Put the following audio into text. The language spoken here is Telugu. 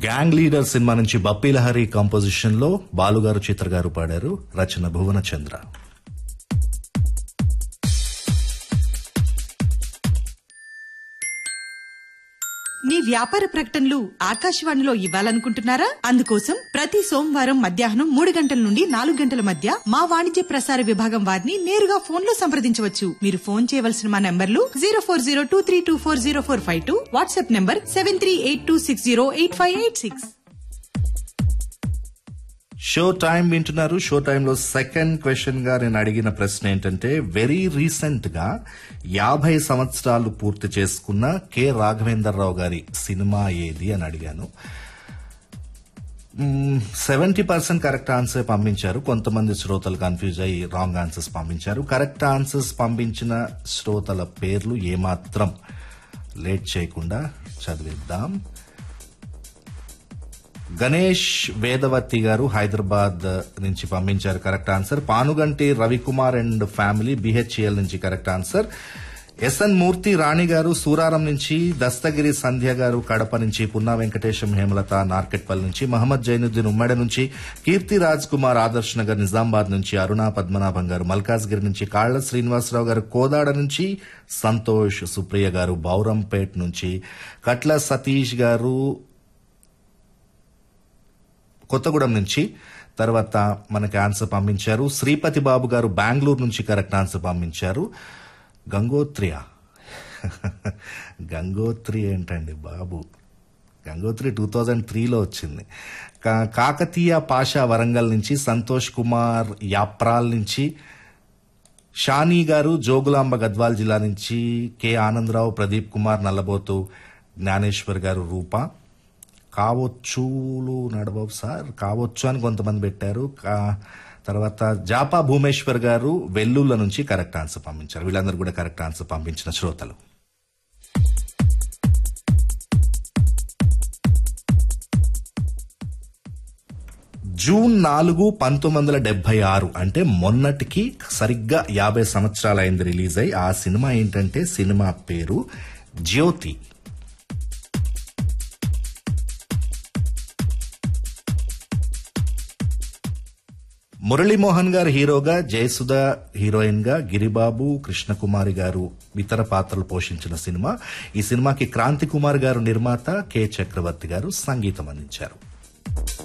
గ్యాంగ్ లీడర్ సినిమా నుంచి బప్పీ లహరి కంపోజిషన్ లో బాలుగారు చిత్ర గారు పాడారు రచన భువన చంద్ర మీ వ్యాపార ప్రకటనలు ఆకాశవాణిలో ఇవ్వాలనుకుంటున్నారా అందుకోసం ప్రతి సోమవారం మధ్యాహ్నం మూడు గంటల నుండి నాలుగు గంటల మధ్య మా వాణిజ్య ప్రసార విభాగం వారిని నేరుగా ఫోన్ లో సంప్రదించవచ్చు మీరు ఫోన్ చేయవలసిన మా నంబర్లు zero four zero two three two four zero four five two WhatsApp number seven three eight two six zero eight five eight six show time వింటున్నారు షో టైంలో సెకండ్ క్వశ్చన్ గా నేను అడిగిన ప్రశ్న ఏంటంటే వెరీ రీసెంట్ గా యాభై సంవత్సరాలు పూర్తి చేసుకున్న కె రాఘవేంద్రరావు గారి సినిమా ఏది అని అడిగాను సెవెంటీ పర్సెంట్ కరెక్ట్ ఆన్సర్ పంపించారు కొంతమంది శ్రోతలు కన్ఫ్యూజ్ అయ్యి రాంగ్ ఆన్సర్స్ పంపించారు కరెక్ట్ ఆన్సర్స్ పంపించిన శ్రోతల పేర్లు ఏమాత్రం లేట్ చేయకుండా చదివిద్దాం గణేష్ వేదవతి గారు హైదరాబాద్ నుంచి పంపించారు correct answer Panuganti Ravikumar and family BHEL నుంచి correct answer S N Murthy Rani గారు సూరారం నుంచి దస్తగిరి సంధ్య గారు కడప నుంచి పున్నా వెంకటేశం హేమలత నార్కెట్పల్లి నుంచి మహమ్మద్ జైనుద్దీన్ ఉమ్మడి నుంచి కీర్తి రాజ్ కుమార్ ఆదర్శ్ నగర్ నిజామాబాద్ నుంచి అరుణ పద్మనాభం గారు మల్కాజ్గిరి నుంచి కాళ్ల శ్రీనివాసరావు గారు కోదాడ నుంచి సంతోష్ సుప్రియ గారు బౌరంపేట్ నుంచి కట్ల సతీష్ గారు కొత్తగూడెం నుంచి తర్వాత మనకి ఆన్సర్ పంపించారు శ్రీపతి బాబు గారు బెంగళూరు నుంచి కరెక్ట్ ఆన్సర్ పంపించారు గంగోత్రియా గంగోత్రి ఏంటండి బాబు గంగోత్రి టూ థౌజండ్ త్రీలో వచ్చింది కా- కాకతీయ పాషా వరంగల్ నుంచి సంతోష్ కుమార్ యాప్రాల్ నుంచి షానీ గారు జోగులాంబ గద్వాల్ జిల్లా నుంచి కె ఆనందరావు ప్రదీప్ కుమార్ నల్లబోతు జ్ఞానేశ్వర్ గారు రూప కావచ్చులు నడవవు సార్ కావచ్చు అని కొంతమంది పెట్టారు కా- తర్వాత జాపా భూమేశ్వర్ గారు వెల్లుల్ల నుంచి కరెక్ట్ ఆన్సర్ పంపించారు వీళ్ళందరూ కూడా కరెక్ట్ ఆన్సర్ పంపించిన శ్రోతలు జూన్ నాలుగు పంతొమ్మిది వందల డెబ్బై ఆరు అంటే మొన్నటికి సరిగ్గా యాభై సంవత్సరాలైంది రిలీజ్ అయి ఆ సినిమా ఏంటంటే సినిమా పేరు జ్యోతి మురళీమోహన్ గారు హీరోగా జయసుధ హీరోయిన్ గా గిరిబాబు కృష్ణకుమారి గారు ఇతర పాత్రలు పోషించిన సినిమా ఈ సినిమాకి క్రాంతి కుమార్ గారు నిర్మాత కె చక్రవర్తి గారు సంగీతం అందించారు